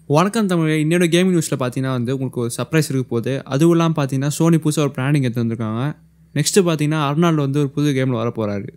வணக்கம் தமிழ் இன்னொரு கேமிங் நியூஸில் பார்த்தீங்கன்னா வந்து உங்களுக்கு ஒரு சர்ப்ரைஸ் இருக்க போகுது அதுவும் இல்லாமல் பார்த்தீங்கன்னா சோனி புதுசாக ஒரு பிராண்டிங் எடுத்து வந்திருக்காங்க நெக்ஸ்ட்டு பார்த்தீங்கன்னா அர்னால்டு வந்து ஒரு புது கேமில் வர போகிறாரு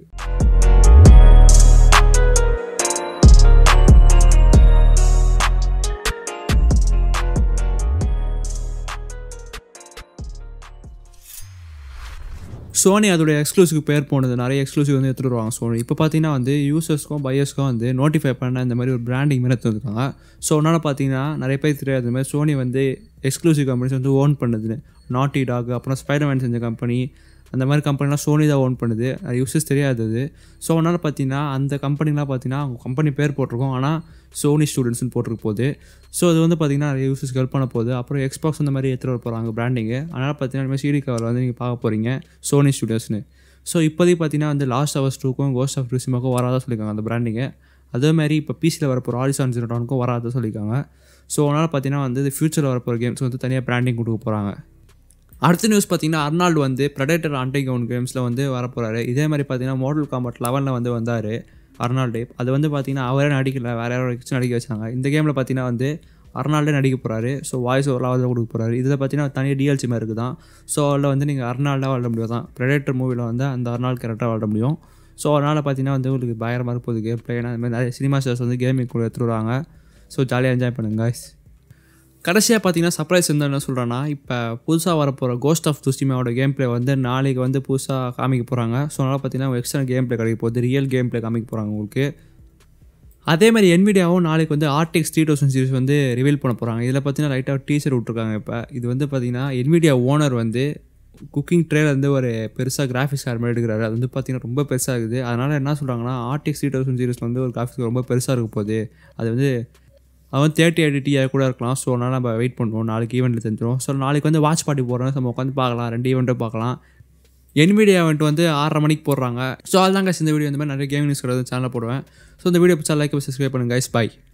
சோனி அதோடைய எக்ஸ்க்ளூசிவ் பேர் போனது நிறைய எக்ஸ்க்ளூசிவ் வந்து எடுத்துகிட்டு வருவாங்க சோனி இப்போ பார்த்தீங்கன்னா வந்து யூசர்ஸ்க்கும் பையர்ஸ்க்கும் வந்து நோட்டிஃபை பண்ண இந்த மாதிரி ஒரு பிராண்டிங் மாதிரி எடுத்து வந்திருக்காங்க ஸோ அதனால் பார்த்தீங்கன்னா நிறைய பேர் தெரியாது இந்த மாதிரி சோனி வந்து எக்ஸ்க்ளூசிவ் கம்பெனிஸ் வந்து ஓன் பண்ணுதுன்னு நாட்டி டாக் அப்புறம் ஸ்பைடர்மேன் செஞ்ச கம்பெனி அந்த மாதிரி கம்பெனிலாம் சோனி தான் ஓன் பண்ணுது அது யூசர்ஸ் தெரியாது அது ஸோ அதனால் பார்த்தீங்கன்னா அந்த கம்பெனிலாம் பார்த்தீங்கன்னா அவங்க கம்பெனி பேர் போட்டிருக்கோம் ஆனால் சோனி ஸ்டூடெண்ட்ஸ்னு போட்டிருக்க போகுது ஸோ அது வந்து பார்த்தீங்கன்னா நிறைய யூசர்ஸ்க்கு ஹெல்ப் பண்ண போகுது அப்புறம் எக்ஸ்பாக்ஸ் அந்த மாதிரி எடுத்துகிட்டு வர போகிறாங்க பிராண்டிங்கு அதனால் பார்த்தீங்கன்னா இந்த மாதிரி சிடி கவர் வந்து நீங்கள் பார்க்க போகிறீங்க சோனி ஸ்டூடியோஸ்னு ஸோ இப்போதைக்கு பார்த்தீங்கன்னா வந்து லாஸ்ட் ஹவர்ஸ் டூக்கும் கோஸ்ட் ஆஃப் ரிசிமாக்கும் வராதான் சொல்லியிருக்காங்க அந்த பிராண்டிங்கு அதே மாதிரி இப்போ பிசியில் வரப்போகிற ஆடிசான் ஜீரோடானுக்கும் வராதான் சொல்லியிருக்காங்க ஸோ அதனால் பார்த்தீங்கன்னா வந்து இது ஃபியூச்சரில் வரப்போகிற கேம்ஸ் வந்து தனியாக பிராண்டிங் கொடுக்க போகிறாங்க அடுத்த நியூஸ் பார்த்தீங்கன்னா அர்னால்டு வந்து ப்ரெடேட்டர் அண்டர்கிரவுண்ட் கேம்ஸில் வந்து வரப்போகிறாரு இதே மாதிரி பார்த்தீங்கன்னா மாடல் காம்பட் லெவனில் வந்து வந்தார் அர்னால்டு அது வந்து பார்த்தீங்கன்னா அவரே நடிக்கல வேறு யாரோ வச்சு நடிக்க வச்சாங்க இந்த கேமில் பார்த்தீங்கன்னா வந்து அர்னால்டே நடிக்க போகிறாரு ஸோ வாய்ஸ் ஓவரில் வந்து கொடுக்க போகிறாரு இதில் பார்த்தீங்கன்னா தனியாக டிஎல்சி மாதிரி இருக்குது தான் ஸோ அதில் வந்து நீங்கள் அர்னால்டாக விளாட முடியும் தான் ப்ரெடேட்டர் மூவியில் வந்து அந்த அர்னால் கேரக்டராக விளாட முடியும் ஸோ அதனால் பார்த்தீங்கன்னா வந்து உங்களுக்கு பயங்கரமாக இருப்போது கேம் பிளே அந்த மாதிரி நிறைய சினிமா ஸ்டார்ஸ் வந்து கேமிங் கூட எடுத்துகிட்டு வராங்க ஸோ ஜாலியாக என்ஜாய் பண்ணுங்க guys கடைசியாக பார்த்தீங்கன்னா சர்ப்ரைஸ் இருந்தால் என்ன சொல்கிறேன்னா இப்போ புதுசாக வரப்போகிற கோஸ்ட் ஆஃப் துஸ்டிமாவோட கேம் ப்ளே வந்து நாளைக்கு வந்து புதுசாக காமிக்க போகிறாங்க ஸோ அதனால் பார்த்தீங்கன்னா எக்ஸ்ட்ரா கேம் ப்ளே கிடைக்க போகுது ரியல் கேம் ப்ளே காமிக்க போகிறாங்க உங்களுக்கு அதே மாதிரி என்விடியாவும் நாளைக்கு வந்து ஆர்டிஎக்ஸ் த்ரீ தௌசண்ட் சீரிஸ் வந்து ரிவீல் பண்ண போகிறாங்க இதில் பார்த்தீங்கன்னா லைட்டாக டீசர் விட்ருக்காங்க இப்போ இது வந்து பார்த்தீங்கன்னா என்விடியா ஓனர் வந்து குக்கிங் ட்ரேல வந்து ஒரு பெருசாக கிராஃபிக்ஸ் கார்டு மாதிரி எடுக்கிறாரு அது வந்து பார்த்தீங்கன்னா ரொம்ப பெருசாக இருக்குது அதனால் என்ன சொல்கிறாங்கன்னா ஆர்டிஎக்ஸ் த்ரீ தௌசண்ட் சீரிஸ் வந்து ஒரு கிராஃபிக்ஸ் ரொம்ப பெருசாக இருக்க போகுது அது வந்து அவன் தேர்ட்டி எயிட்டி டிஆர் கூட இருக்கலாம் ஸோ அதனால் நம்ம வெயிட் பண்ணுவோம் நாளைக்கு ஈவெண்ட்டில் தெரிஞ்சிடும் ஸோ நாளைக்கு வந்து வாட்ச் பார்ட்டி போடுறோம் நம்ம உட்காந்து பார்க்கலாம் ரெண்டு ஈவெண்ட்டும் பார்க்கலாம் என்விடியா ஈவெண்ட் வந்து ஆறரை மணிக்கு போடுறாங்க ஸோ அதுதான் guys இந்த வீடியோ இந்த மாதிரி நிறைய கேமிங் நியூஸ் சேனலில் போடுவேன் ஸோ இந்த வீடியோ பிடிச்சா லைக் சப்ஸ்கிரைப் பண்ணுங்க guys பை